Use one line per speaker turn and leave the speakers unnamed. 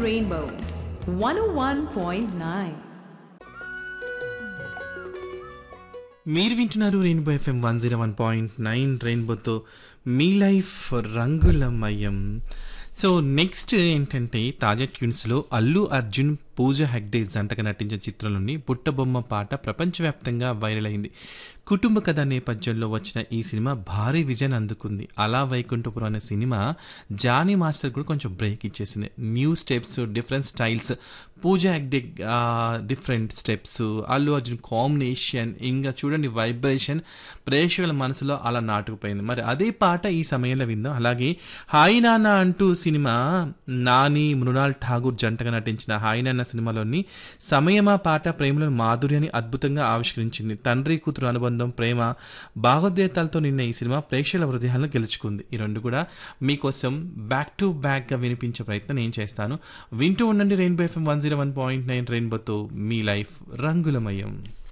Rainbow 101.9.
మీరు వింటున్నారు Rainbow FM one zero one point nine రెయిన్బోతో మీ లైఫ్ రంగులమయం సో నెక్స్ట్ ఏంటంటే తాజా ట్యూన్స్లో అల్లు అర్జున్ పూజ హెగ్డే జంటగా నటించిన చిత్రంలోని పుట్టబొమ్మ పాట ప్రపంచవ్యాప్తంగా వైరల్ అయింది కుటుంబ కథ నేపథ్యంలో వచ్చిన ఈ సినిమా భారీ విజయాన్ని అందుకుంది అలా వైకుంఠపురం అనే సినిమా జానీ మాస్టర్ కూడా కొంచెం బ్రేక్ ఇచ్చేసింది new steps different styles Pooja Hegde different steps Allu Arjun combination ఇంకా చూడండి వైబ్రేషన్ ప్రేక్షకుల మనసులో అలా నాటుకుపోయింది మరి అదే పాట ఈ సమయంలో విందాం అలాగే హాయ్ నాన్న అంటూ సినిమా నాని మృణాల్ ఠాగూర్ జంటగా నటించిన హాయ్ నాన్న సినిమాలోని సమయమా పాట ప్రేమలోని మాధుర్యాన్ని అద్భుతంగా ఆవిష్కరించింది తండ్రి కూతురు అనుబంధం ప్రేమ భావోద్వేతాలతో నిన్న ఈ సినిమా ప్రేక్షకుల హృదయాలను గెలుచుకుంది ఈ రెండు కూడా మీకోసం బ్యాక్ టు బ్యాక్గా వినిపించే ప్రయత్నం నేను చేస్తాను వింటూ ఉండండి Rainbow FM one zero one point nine రెయిన్బోతో మీ లైఫ్ రంగులమయం